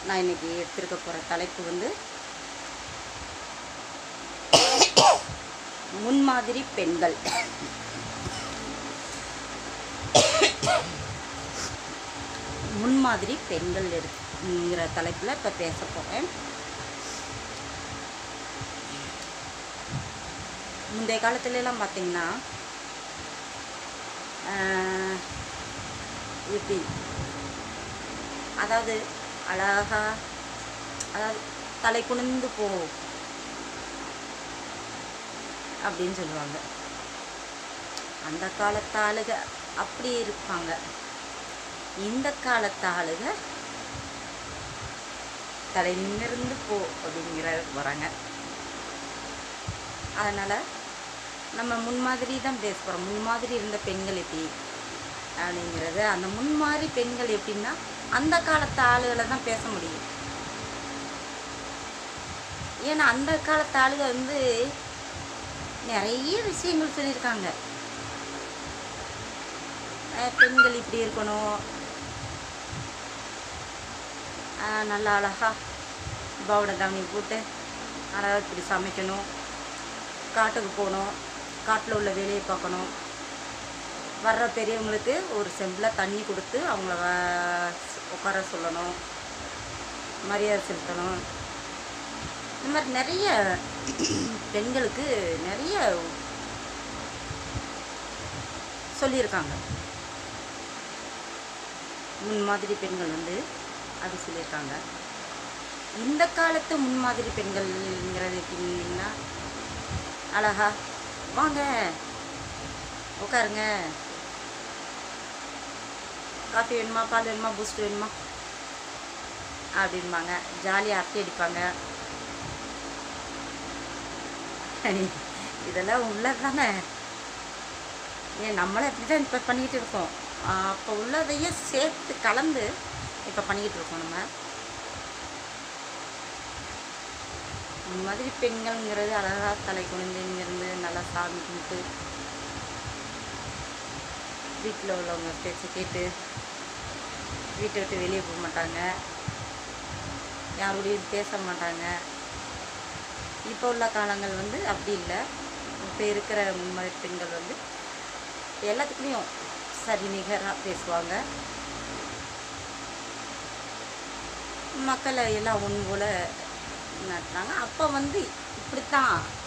நான் இன்னைக்கு எடுத்திருக்க போகிற தலைப்பு வந்து முன்மாதிரி பெண்கள் முன்மாதிரி பெண்கள் எடுங்கிற தலைப்பில் இப்போ பேச போகிறேன் முந்தைய காலத்துலலாம் பார்த்தீங்கன்னா ஆஹ், இப்படி அதாவது அழகா அதாவது தலை குனிந்து போ அப்படின்னு சொல்லுவாங்க அந்த காலத்து ஆளுக அப்படி இருப்பாங்க இந்த காலத்து ஆளுக தலை நிமிர்ந்து போ அப்படிங்கிற வராங்க அதனால் நம்ம முன்மாதிரி தான் பேச போகிறோம் முன்மாதிரி இருந்த பெண்கள் எப்படி அப்படிங்கிறது அந்த முன்மாதிரி பெண்கள் எப்படின்னா அந்த காலத்து ஆளுகளை தான் பேச முடியும் ஏன்னா அந்த காலத்து ஆளுக வந்து நிறைய விஷயங்கள் சொல்லியிருக்காங்க அஹ் பெண்கள் இப்படி இருக்கணும் அஹ் நல்லா அழகா பவுடை தாவணி போட்டு அழகாக இப்படி சமைக்கணும் காட்டுக்கு போகணும் காட்டில் உள்ள வேலையை பார்க்கணும் வர்ற பெரியவங்களுக்கு ஒரு செம்பில் தண்ணி கொடுத்து அவங்கள வ- உட்கார சொல்லணும் மரியாதை செலுத்தணும் இந்த மாதிரி நிறைய பெண்களுக்கு நிறைய சொல்லியிருக்காங்க முன்மாதிரி பெண்கள் வந்து அது சொல்லியிருக்காங்க இந்த காலத்து முன்மாதிரி பெண்கள்ங்கிறது எப்படின்னா அழகா வாங்க உட்காருங்க காஃபி வேணுமா பால் வேணுமா பூஸ்ட் வேணுமா அப்படின்பாங்க ஜாலியாக அரட்டை அடிப்பாங்க இதெல்லாம் உள்ளது தானே ஏன் நம்மளே அப்படி தான் இப்போ பண்ணிக்கிட்டு இருக்கோம் அப்போ உள்ளதையே சேர்த்து கலந்து இப்போ பண்ணிக்கிட்டு இருக்கோம் நம்ம இந்த மாதிரி பெண்கள்ங்கிறது அழகாக தலை குனிந்து இங்கேருந்து நல்லா சாமி கும்பிட்டு வீட்டில் உள்ளவங்க பேச்சை கேட்டு வீட்டை விட்டு வெளியே போக மாட்டாங்க யாரோடையும் பேச மாட்டாங்க இப்போ உள்ள காலங்கள் வந்து அப்படி இல்லை இப்போ இருக்கிற முன்மாதிரி பெண்கள் வந்து எல்லாத்துக்குலேயும் சரி நிகராக பேசுவாங்க மக்களை எல்லாம் ஒன்று போல் நடத்துனாங்க அப்போ வந்து இப்படித்தான்